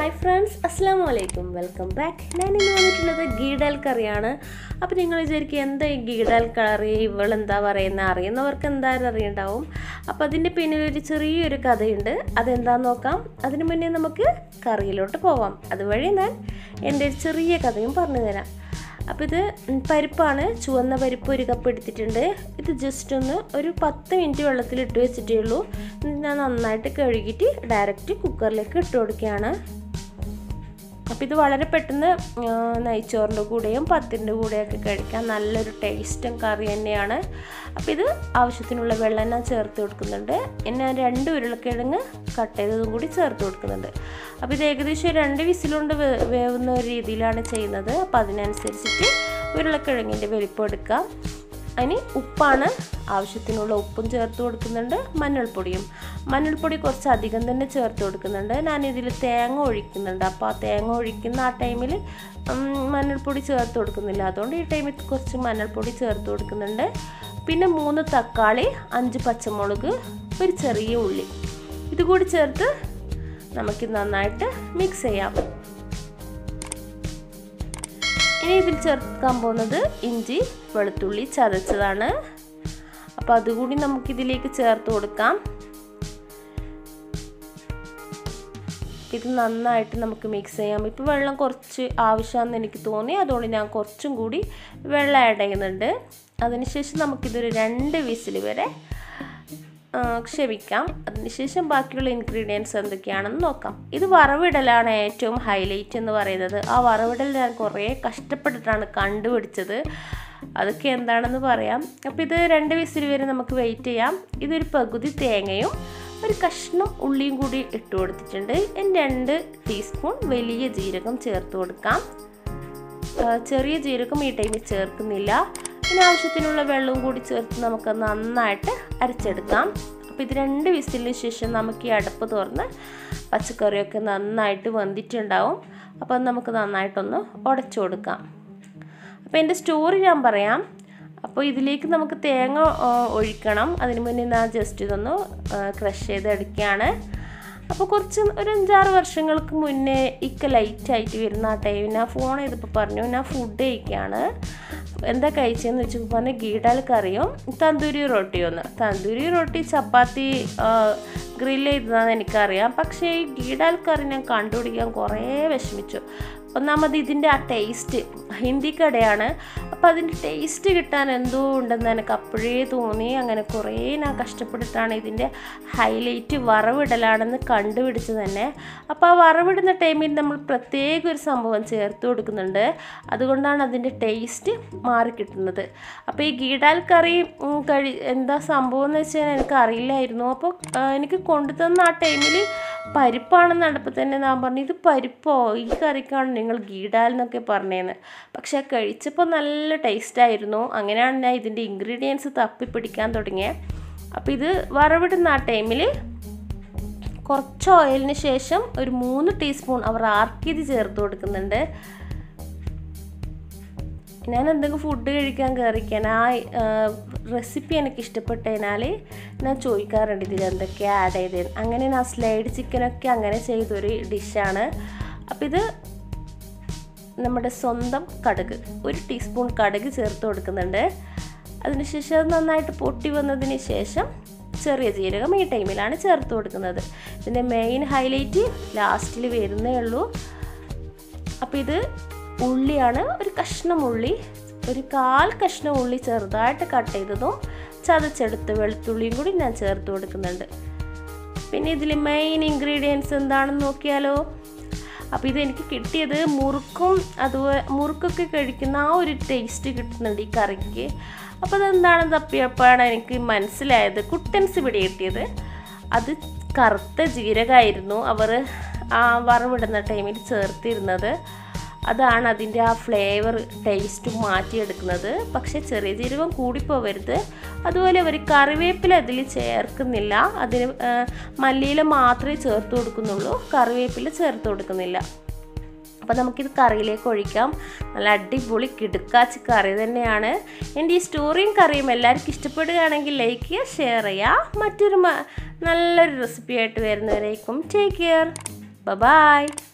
hi friends അസ്സാം വലൈക്കും welcome back ഞാൻ ഇന്ന് വന്നിട്ടുള്ളത് ഗീഡൽ കറിയാണ് അപ്പോൾ നിങ്ങൾ വിചാരിക്കും എന്താ ഈ ഗീഡൽ കറി ഇവളെന്താ പറയുന്നത് അറിയുന്നവർക്ക് എന്തായാലും അറിയുണ്ടാവും അപ്പോൾ അതിൻ്റെ പിന്നിൽ ഒരു ചെറിയൊരു കഥയുണ്ട് അതെന്താന്ന് നോക്കാം അതിന് മുന്നേ നമുക്ക് കറിയിലോട്ട് പോവാം അതുവഴി ഞാൻ എൻ്റെ ഒരു ചെറിയ കഥയും പറഞ്ഞു തരാം അപ്പോൾ ഇത് പരിപ്പാണ് ചുവന്ന പരിപ്പ് ഒരു കപ്പ് എടുത്തിട്ടുണ്ട് ഇത് ജസ്റ്റ് ഒന്ന് ഒരു പത്ത് മിനിറ്റ് വെള്ളത്തിൽ ഇട്ട് വെച്ചിട്ടേ ഉള്ളൂ എന്നിട്ട് ഞാൻ നന്നായിട്ട് കഴുകിയിട്ട് ഡയറക്റ്റ് കുക്കറിലേക്ക് ഇട്ട് കൊടുക്കുകയാണ് അപ്പോൾ ഇത് വളരെ പെട്ടെന്ന് നെയ്ച്ചോറിൻ്റെ കൂടെയും പത്തിൻ്റെ കൂടെയൊക്കെ കഴിക്കാൻ നല്ലൊരു ടേസ്റ്റും കറി തന്നെയാണ് അപ്പോൾ ഇത് ആവശ്യത്തിനുള്ള വെള്ളം ഞാൻ ചേർത്ത് കൊടുക്കുന്നുണ്ട് പിന്നെ രണ്ട് ഉരുളക്കിഴങ്ങ് കട്ട് ചെയ്തതും കൂടി ചേർത്ത് കൊടുക്കുന്നുണ്ട് അപ്പോൾ ഇത് ഏകദേശം രണ്ട് വിസിലുകൊണ്ട് വേവുന്ന ഒരു രീതിയിലാണ് ചെയ്യുന്നത് അപ്പോൾ അതിനനുസരിച്ചിട്ട് ഉരുളക്കിഴങ്ങിൻ്റെ വലിപ്പം എടുക്കാം അതിന് ഉപ്പാണ് ആവശ്യത്തിനുള്ള ഉപ്പും ചേർത്ത് കൊടുക്കുന്നുണ്ട് മഞ്ഞൾപ്പൊടിയും മഞ്ഞൾപ്പൊടി കുറച്ച് അധികം തന്നെ ചേർത്ത് കൊടുക്കുന്നുണ്ട് ഞാനിതിൽ തേങ്ങ ഒഴിക്കുന്നുണ്ട് അപ്പോൾ ആ തേങ്ങ ഒഴിക്കുന്ന ആ ടൈമിൽ മഞ്ഞൾപ്പൊടി ചേർത്ത് കൊടുക്കുന്നില്ല അതുകൊണ്ട് ഈ ടൈമിൽ കുറച്ച് മഞ്ഞൾപ്പൊടി ചേർത്ത് കൊടുക്കുന്നുണ്ട് പിന്നെ മൂന്ന് തക്കാളി അഞ്ച് പച്ചമുളക് ഒരു ചെറിയ ഉള്ളി ഇതുകൂടി ചേർത്ത് നമുക്ക് നന്നായിട്ട് മിക്സ് ചെയ്യാം ഇനി ഇതിൽ ചേർക്കാൻ പോകുന്നത് ഇഞ്ചി വെളുത്തുള്ളി ചതച്ചതാണ് അപ്പോൾ അതുകൂടി നമുക്കിതിലേക്ക് ചേർത്ത് കൊടുക്കാം ഇത് നന്നായിട്ട് നമുക്ക് മിക്സ് ചെയ്യാം ഇപ്പോൾ വെള്ളം കുറച്ച് ആവശ്യമാണെന്ന് എനിക്ക് തോന്നി അതുകൊണ്ട് ഞാൻ കുറച്ചും കൂടി വെള്ളം ആഡ് ചെയ്യുന്നുണ്ട് അതിനുശേഷം നമുക്കിതൊരു രണ്ട് വിസിൽ വരെ ക്ഷമിക്കാം അതിനുശേഷം ബാക്കിയുള്ള ഇൻഗ്രീഡിയൻസ് എന്തൊക്കെയാണെന്ന് നോക്കാം ഇത് വറവിടലാണ് ഏറ്റവും ഹൈലൈറ്റ് എന്ന് പറയുന്നത് ആ വറവിടൽ ഞാൻ കുറേ കഷ്ടപ്പെട്ടിട്ടാണ് കണ്ടുപിടിച്ചത് അതൊക്കെ എന്താണെന്ന് പറയാം അപ്പോൾ ഇത് രണ്ട് വിസിൽ വരെ നമുക്ക് വെയിറ്റ് ചെയ്യാം ഇതൊരു പകുതി തേങ്ങയും ഒരു കഷ്ണം ഉള്ളിയും കൂടി ഇട്ട് കൊടുത്തിട്ടുണ്ട് രണ്ട് ടീസ്പൂൺ വലിയ ജീരകം ചേർത്ത് കൊടുക്കാം ചെറിയ ജീരകം ഈ ടൈമിൽ ചേർക്കുന്നില്ല പിന്നെ ആവശ്യത്തിനുള്ള വെള്ളവും കൂടി ചേർത്ത് നമുക്ക് നന്നായിട്ട് അരച്ചെടുക്കാം അപ്പോൾ ഇത് രണ്ട് വിസിലിന് ശേഷം നമുക്ക് ഈ അടുപ്പ് തുറന്ന് പച്ചക്കറിയൊക്കെ നന്നായിട്ട് വെന്തിട്ടുണ്ടാവും അപ്പോൾ നമുക്ക് നന്നായിട്ടൊന്ന് ഉടച്ചു കൊടുക്കാം അപ്പോൾ എൻ്റെ സ്റ്റോറി ഞാൻ പറയാം അപ്പോൾ ഇതിലേക്ക് നമുക്ക് തേങ്ങ ഒഴിക്കണം അതിന് മുന്നേ ഞാൻ ജസ്റ്റ് ഇതൊന്ന് ക്രഷ് ചെയ്തെടുക്കുകയാണ് അപ്പോൾ കുറച്ച് ഒരു അഞ്ചാറ് വർഷങ്ങൾക്ക് മുന്നേ ഇക്ക ലൈറ്റായിട്ട് വരുന്ന ആ ടൈം ഞാൻ ഫോൺ ചെയ്തപ്പോൾ പറഞ്ഞു ഞാൻ ഫുഡ് കഴിക്കുകയാണ് എന്താ കഴിച്ചതെന്ന് വെച്ചപ്പോൾ പറഞ്ഞാൽ ഗീഡാൽ കറിയും തന്തൂരി റൊട്ടിയും ഒന്ന് തന്തൂരി റൊട്ടി ചപ്പാത്തി ഗ്രില്ല് ചെയ്തതാണെന്ന് എനിക്കറിയാം പക്ഷേ ഈ ഗീഡാൽ കറി ഞാൻ കണ്ടുപിടിക്കാൻ കുറേ വിഷമിച്ചു ഒന്നാമത് ഇതിൻ്റെ ആ ടേസ്റ്റ് ഹിന്ദി കടയാണ് അപ്പോൾ അതിൻ്റെ ടേസ്റ്റ് കിട്ടാൻ എന്തോ ഉണ്ടെന്ന് എനിക്ക് അപ്പോഴേ തോന്നി അങ്ങനെ കുറേ ഞാൻ കഷ്ടപ്പെട്ടിട്ടാണ് ഇതിൻ്റെ ഹൈലൈറ്റ് വറവിടലാണെന്ന് കണ്ടുപിടിച്ചത് തന്നെ അപ്പോൾ ആ വറവിടുന്ന ടൈമിൽ നമ്മൾ പ്രത്യേക ഒരു സംഭവം ചേർത്ത് കൊടുക്കുന്നുണ്ട് അതുകൊണ്ടാണ് അതിൻ്റെ ടേസ്റ്റ് മാറിക്കിട്ടുന്നത് അപ്പോൾ ഈ ഗീഡാൽ കറി കഴി എന്താ സംഭവം എന്ന് വെച്ചാൽ എനിക്ക് അറിയില്ലായിരുന്നു അപ്പോൾ എനിക്ക് കൊണ്ടുതന്ന ആ ടൈമിൽ പരിപ്പാണെന്ന് കണ്ടപ്പോൾ തന്നെ ഞാൻ പറഞ്ഞു ഇത് പരിപ്പോ ഈ കറിക്കാണ് നിങ്ങൾ ഗീഡാൽ എന്നൊക്കെ പറഞ്ഞേന്ന് പക്ഷെ കഴിച്ചപ്പോൾ നല്ല ടേസ്റ്റായിരുന്നു അങ്ങനെയാണ് ഞാൻ ഇതിൻ്റെ ഇൻഗ്രീഡിയൻസ് തപ്പിപ്പിടിക്കാൻ തുടങ്ങിയത് അപ്പോൾ ഇത് വറവിടുന്ന ആ ടൈമിൽ കുറച്ച് ഓയിലിന് ശേഷം ഒരു മൂന്ന് ടീസ്പൂൺ അവർ ആർക്കിത് ചേർത്ത് കൊടുക്കുന്നുണ്ട് ഞാൻ എന്തെങ്കിലും ഫുഡ് കഴിക്കാൻ കയറിക്കാൻ ആ റെസിപ്പി എനിക്ക് ഇഷ്ടപ്പെട്ടതിനാൽ ഞാൻ ചോദിക്കാറുണ്ട് ഇതിൽ എന്തൊക്കെയാണ് ആഡ് ചെയ്തത് അങ്ങനെ ഞാൻ സ്ലൈഡ് ചിക്കനൊക്കെ അങ്ങനെ ചെയ്തൊരു ഡിഷാണ് അപ്പോൾ ഇത് നമ്മുടെ സ്വന്തം കടുക് ഒരു ടീസ്പൂൺ കടുക് ചേർത്ത് കൊടുക്കുന്നുണ്ട് അതിനുശേഷം അത് നന്നായിട്ട് പൊട്ടി വന്നതിന് ശേഷം ചെറിയ ജീരകം ഈ ടൈമിലാണ് ചേർത്ത് കൊടുക്കുന്നത് ഇതിൻ്റെ മെയിൻ ഹൈലൈറ്റ് ലാസ്റ്റിൽ വരുന്നേ ഉള്ളൂ അപ്പോൾ ഇത് ഉള്ളിയാണ് ഒരു കഷ്ണം ഉള്ളി ഒരു കാൽ കഷ്ണം ഉള്ളി ചെറുതായിട്ട് കട്ട് ചെയ്തതും ചതച്ചെടുത്ത് വെളുത്തുള്ളിയും കൂടി ഞാൻ ചേർത്ത് കൊടുക്കുന്നുണ്ട് പിന്നെ ഇതിൽ മെയിൻ ഇൻഗ്രീഡിയൻസ് എന്താണെന്ന് നോക്കിയാലോ അപ്പോൾ ഇത് എനിക്ക് കിട്ടിയത് മുറുക്കും അതുപോലെ മുറുക്കൊക്കെ കഴിക്കുന്ന ആ ഒരു ടേസ്റ്റ് കിട്ടുന്നുണ്ട് ഈ കറിക്ക് അപ്പോൾ അതെന്താണെന്ന് തപ്പിയപ്പോഴാണ് എനിക്ക് മനസ്സിലായത് കുട്ടൻസ് പിടി കിട്ടിയത് അത് കറുത്ത ജീരകമായിരുന്നു അവർ ആ വറവിടുന്ന ടൈമിൽ ചേർത്തിരുന്നത് അതാണ് അതിൻ്റെ ആ ഫ്ലേവർ ടേസ്റ്റ് മാറ്റിയെടുക്കുന്നത് പക്ഷേ ചെറിയ ജീരകം കൂടിപ്പോവരുത് അതുപോലെ അവർ കറിവേപ്പില അതിൽ ചേർക്കുന്നില്ല അതിന് മല്ലിയില മാത്രമേ ചേർത്ത് കൊടുക്കുന്നുള്ളൂ കറിവേപ്പില ചേർത്ത് കൊടുക്കുന്നില്ല അപ്പോൾ നമുക്കിത് കറിയിലേക്ക് ഒഴിക്കാം നല്ല അടിപൊളി കിടുക്കാച്ച് കറി തന്നെയാണ് എൻ്റെ ഈ സ്റ്റോറിയും കറിയും എല്ലാവർക്കും ഇഷ്ടപ്പെടുകയാണെങ്കിൽ ലൈക്ക് ചെയ്യുക ഷെയർ ചെയ്യുക മറ്റൊരു നല്ലൊരു റെസിപ്പി ആയിട്ട് വരുന്നവരേക്കും ടേക്ക് കെയർ ബൈ